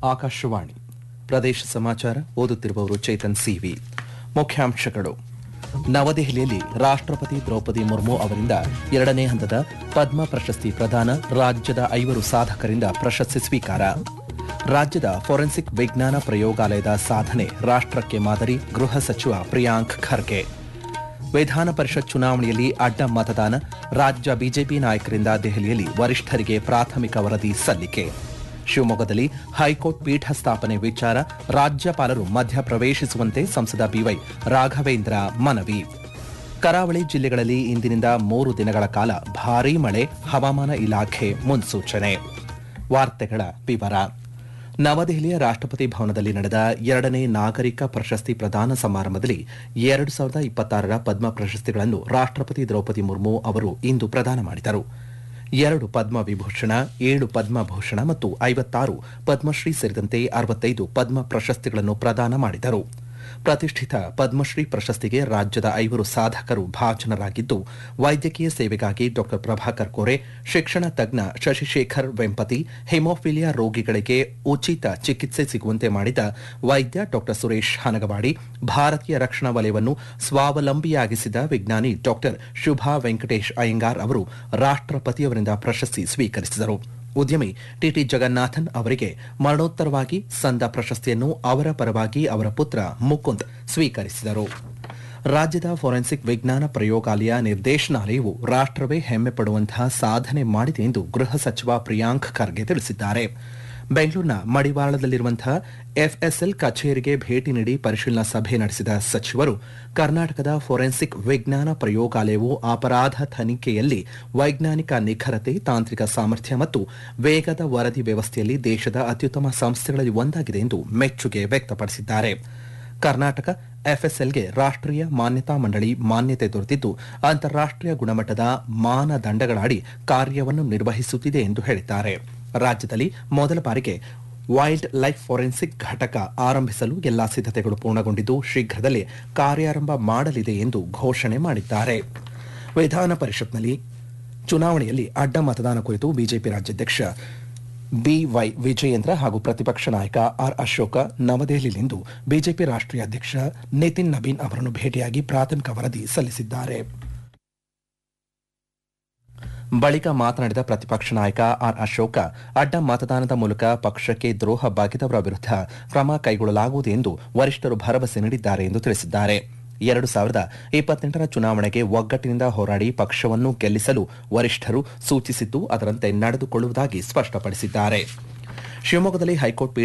ಆಕಾಶವಾಣಿ ಪ್ರದೇಶ ಸಮಾಚಾರ ಓದುತ್ತಿರುವವರು ಚೇತನ್ ಸಿವಿ ಮುಖ್ಯಾಂಶಗಳು ನವದೆಹಲಿಯಲ್ಲಿ ರಾಷ್ಟ್ರಪತಿ ದ್ರೌಪದಿ ಮುರ್ಮು ಅವರಿಂದ ಎರಡನೇ ಹಂತದ ಪದ್ಮ ಪ್ರಶಸ್ತಿ ಪ್ರದಾನ ರಾಜ್ಯದ ಐವರು ಸಾಧಕರಿಂದ ಪ್ರಶಸ್ತಿ ಸ್ವೀಕಾರ ರಾಜ್ಯದ ಫೋರೆನ್ಸಿಕ್ ವಿಜ್ಞಾನ ಪ್ರಯೋಗಾಲಯದ ಸಾಧನೆ ರಾಷ್ಟ್ರಕ್ಕೆ ಮಾದರಿ ಗೃಹ ಸಚಿವ ಪ್ರಿಯಾಂಕ್ ಖರ್ಗೆ ವಿಧಾನ ಪರಿಷತ್ ಚುನಾವಣೆಯಲ್ಲಿ ಅಡ್ಡ ಮತದಾನ ರಾಜ್ಯ ಬಿಜೆಪಿ ನಾಯಕರಿಂದ ದೆಹಲಿಯಲ್ಲಿ ವರಿಷ್ಠರಿಗೆ ಪ್ರಾಥಮಿಕ ವರದಿ ಸಲ್ಲಿಕೆ ಶಿವಮೊಗ್ಗದಲ್ಲಿ ಹೈಕೋರ್ಟ್ ಪೀಠ ಸ್ಥಾಪನೆ ವಿಚಾರ ರಾಜ್ಯಪಾಲರು ಮಧ್ಯಪ್ರವೇಶಿಸುವಂತೆ ಸಂಸದ ಬಿವೈ ರಾಘವೇಂದ್ರ ಮನವಿ ಕರಾವಳಿ ಜಿಲ್ಲೆಗಳಲ್ಲಿ ಇಂದಿನಿಂದ ಮೂರು ದಿನಗಳ ಕಾಲ ಭಾರೀ ಮಳೆ ಹವಾಮಾನ ಇಲಾಖೆ ಮುನ್ಸೂಚನೆ ವಾರ್ತೆಗಳ ವಿವರ ನವದೆಹಲಿಯ ರಾಷ್ಟ್ರಪತಿ ಭವನದಲ್ಲಿ ನಡೆದ ಎರಡನೇ ನಾಗರಿಕ ಪ್ರಶಸ್ತಿ ಪ್ರದಾನ ಸಮಾರಂಭದಲ್ಲಿ ಎರಡು ಸಾವಿರದ ಇಪ್ಪತ್ತಾರರ ಪದ್ಮ ಪ್ರಶಸ್ತಿಗಳನ್ನು ರಾಷ್ಟ್ರಪತಿ ದ್ರೌಪದಿ ಮುರ್ಮು ಅವರು ಇಂದು ಪ್ರದಾನ ಮಾಡಿದರು ಎರಡು ಪದ್ಮ ವಿಭೂಷಣ ಏಳು ಪದ್ಮಭೂಷಣ ಮತ್ತು ಐವತ್ತಾರು ಪದ್ಮಶ್ರೀ ಸೇರಿದಂತೆ ಅರವತ್ತೈದು ಪದ್ಮ ಪ್ರಶಸ್ತಿಗಳನ್ನು ಪ್ರದಾನ ಮಾಡಿದರು ಪ್ರತಿಷ್ಠಿತ ಪದ್ಮಶ್ರೀ ಪ್ರಶಸ್ತಿಗೆ ರಾಜ್ಯದ ಐವರು ಸಾಧಕರು ಭಾಜನರಾಗಿದ್ದು ವೈದ್ಯಕೀಯ ಸೇವೆಗಾಗಿ ಡಾ ಪ್ರಭಾಕರ್ ಕೋರೆ ಶಿಕ್ಷಣ ತಜ್ಞ ಶಶಿಶೇಖರ್ ವೆಂಪತಿ ಹೆಮೋಫಿಲಿಯಾ ರೋಗಿಗಳಿಗೆ ಉಚಿತ ಚಿಕಿತ್ಸೆ ಸಿಗುವಂತೆ ಮಾಡಿದ ವೈದ್ಯ ಡಾ ಸುರೇಶ್ ಹನಗವಾಡಿ ಭಾರತೀಯ ರಕ್ಷಣಾ ವಲಯವನ್ನು ಸ್ವಾವಲಂಬಿಯಾಗಿಸಿದ ವಿಜ್ಞಾನಿ ಡಾ ಶುಭಾ ವೆಂಕಟೇಶ್ ಅಯ್ಯಂಗಾರ್ ಅವರು ರಾಷ್ಟ್ರಪತಿಯವರಿಂದ ಪ್ರಶಸ್ತಿ ಸ್ವೀಕರಿಸಿದರು ಉದ್ಯಮಿ ಟಿಟಿ ಜಗನ್ನಾಥನ್ ಅವರಿಗೆ ಮರಣೋತ್ತರವಾಗಿ ಸಂದ ಪ್ರಶಸ್ತಿಯನ್ನು ಅವರ ಪರವಾಗಿ ಅವರ ಪುತ್ರ ಮುಕುಂದ್ ಸ್ವೀಕರಿಸಿದರು ರಾಜ್ಯದ ಫೋರೆನ್ಸಿಕ್ ವಿಜ್ಞಾನ ಪ್ರಯೋಗಾಲಯ ನಿರ್ದೇಶನಾಲಯವು ರಾಷ್ಟ್ರವೇ ಹೆಮ್ಮೆ ಪಡುವಂತಹ ಸಾಧನೆ ಮಾಡಿದೆ ಎಂದು ಗೃಹ ಸಚಿವ ಪ್ರಿಯಾಂಕ್ ಖರ್ಗೆ ತಿಳಿಸಿದ್ದಾರೆ ಬೆಂಗಳೂರಿನ ಮಡಿವಾಳದಲ್ಲಿರುವಂತಹ ಎಫ್ಎಸ್ಎಲ್ ಕಚೇರಿಗೆ ಭೇಟಿ ನೀಡಿ ಪರಿಶೀಲನಾ ಸಭೆ ನಡೆಸಿದ ಸಚಿವರು ಕರ್ನಾಟಕದ ಫೋರೆನ್ಸಿಕ್ ವಿಜ್ಞಾನ ಪ್ರಯೋಗಾಲಯವು ಅಪರಾಧ ತನಿಖೆಯಲ್ಲಿ ವೈಜ್ಞಾನಿಕ ನಿಖರತೆ ತಾಂತ್ರಿಕ ಸಾಮರ್ಥ್ಯ ಮತ್ತು ವೇಗದ ವರದಿ ವ್ಯವಸ್ಥೆಯಲ್ಲಿ ದೇಶದ ಅತ್ಯುತ್ತಮ ಸಂಸ್ಥೆಗಳಲ್ಲಿ ಒಂದಾಗಿದೆ ಎಂದು ಮೆಚ್ಚುಗೆ ವ್ಯಕ್ತಪಡಿಸಿದ್ದಾರೆ ಕರ್ನಾಟಕ ಎಫ್ಎಸ್ಎಲ್ಗೆ ರಾಷ್ಟ್ರೀಯ ಮಾನ್ಯತಾ ಮಂಡಳಿ ಮಾನ್ಯತೆ ದೊರೆತಿದ್ದು ಅಂತಾರಾಷ್ಟ್ರೀಯ ಗುಣಮಟ್ಟದ ಮಾನದಂಡಗಳಡಿ ಕಾರ್ಯವನ್ನು ನಿರ್ವಹಿಸುತ್ತಿದೆ ಎಂದು ಹೇಳಿದ್ದಾರೆ ರಾಜ್ಯದಲ್ಲಿ ಮೊದಲ ಬಾರಿಗೆ ವೈಲ್ಡ್ ಲೈಫ್ ಫೋರೆನ್ಸಿಕ್ ಘಟಕ ಆರಂಭಿಸಲು ಎಲ್ಲಾ ಸಿದ್ಧತೆಗಳು ಪೂರ್ಣಗೊಂಡಿದ್ದು ಶೀಘ್ರದಲ್ಲೇ ಕಾರ್ಯಾರಂಭ ಮಾಡಲಿದೆ ಎಂದು ಘೋಷಣೆ ಮಾಡಿದ್ದಾರೆ ವಿಧಾನ ಪರಿಷತ್ನಲ್ಲಿ ಚುನಾವಣೆಯಲ್ಲಿ ಅಡ್ಡ ಮತದಾನ ಕುರಿತು ಬಿಜೆಪಿ ರಾಜ್ಯಾಧ್ಯಕ್ಷ ಬಿವೈ ವಿಜಯೇಂದ್ರ ಹಾಗೂ ಪ್ರತಿಪಕ್ಷ ನಾಯಕ ಆರ್ ಅಶೋಕ ನವದೆಹಲಿಯಲ್ಲಿಂದು ಬಿಜೆಪಿ ರಾಷ್ಟ್ರೀಯ ಅಧ್ಯಕ್ಷ ನಿತಿನ್ ನಬೀನ್ ಅವರನ್ನು ಭೇಟಿಯಾಗಿ ಪ್ರಾಥಮಿಕ ವರದಿ ಸಲ್ಲಿಸಿದ್ದಾರೆ ಬಳಿಕ ಮಾತನಾಡಿದ ಪ್ರತಿಪಕ್ಷ ನಾಯಕ ಆರ್ ಅಶೋಕ ಅಡ್ಡ ಮತದಾನದ ಮೂಲಕ ಪಕ್ಷಕ್ಕೆ ದ್ರೋಹ ಬಾಗಿದವರ ವಿರುದ್ಧ ಕ್ರಮ ಕೈಗೊಳ್ಳಲಾಗುವುದು ಎಂದು ವರಿಷ್ಠರು ಭರವಸೆ ನೀಡಿದ್ದಾರೆ ಎಂದು ತಿಳಿಸಿದ್ದಾರೆ ಎರಡು ಸಾವಿರದ ಇಪ್ಪತ್ತೆಂಟರ ಚುನಾವಣೆಗೆ ಒಗ್ಗಟ್ಟಿನಿಂದ ಹೋರಾಡಿ ಪಕ್ಷವನ್ನು ಗೆಲ್ಲಿಸಲು ವರಿಷ್ಠರು ಸೂಚಿಸಿದ್ದು ಅದರಂತೆ ನಡೆದುಕೊಳ್ಳುವುದಾಗಿ ಸ್ಪಷ್ಟಪಡಿಸಿದ್ದಾರೆ ಶಿವಮೊಗ್ಗದಲ್ಲಿ ಹೈಕೋರ್ಟ್